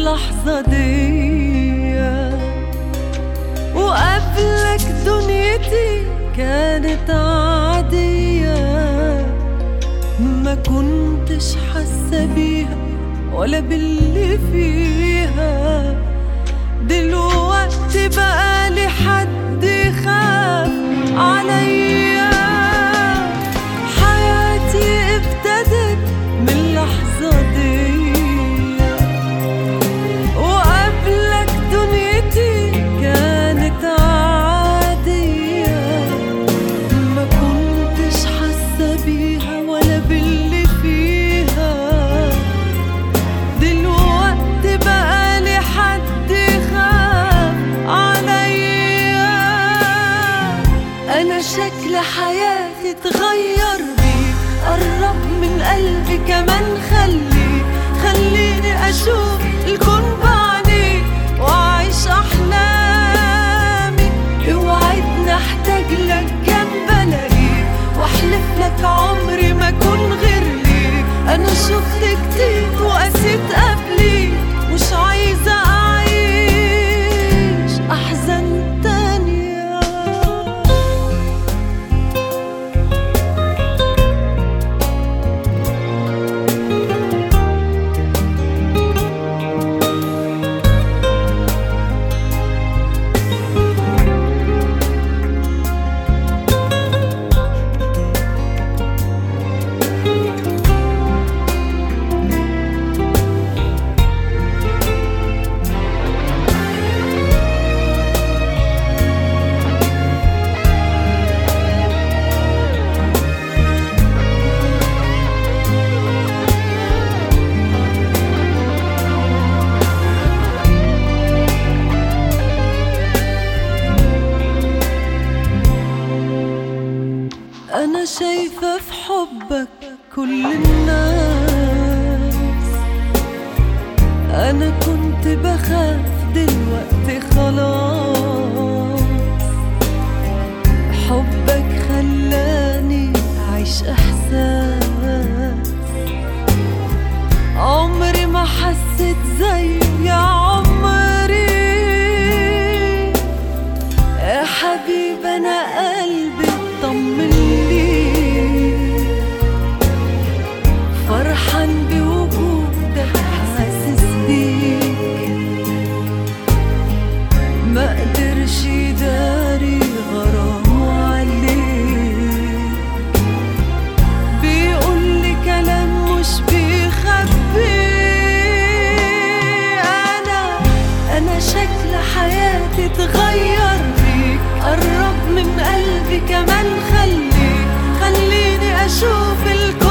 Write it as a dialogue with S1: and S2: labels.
S1: اللحظة دي وقبلك دنيتي كانت عادية ما كنتش حاسة بيها ولا باللي فيها دلوقتي بقالي حد يخاف عليا حياتي ابتدت من اللحظة دي وقبلك دنيتي كانت عادية ما كنتش حاسة بيها ولا باللي فيها دلوقتي بقالي حد يخاف عليا انا شكل حياتي اتغير بيك قرب من قلبي كمان خليك خليني اشوف الكون بعينيك واعيش احلامي اوعدني احتاج لك جنب الاقيك واحلف لك عمري ما اكون غير ليك انا شفت كتير وقسيت قبليك مش عايزه اعيش احزان تانيه أنا شايفة في حبك كل الناس أنا كنت بخاف دلوقتي خلاص حبك خلاني أعيش إحساس عمري ما حسيت زيه يا عمري يا حبيبي انا قلبي اطمن ليك فرحان بوجودك حاسس بيك ما قدرش يداري غرامه عليك بيقول لي كلام مش بيخبي انا انا شكل حياتي اتغير بيك قرب من قلبي كمان خليك خليني اشوف الكون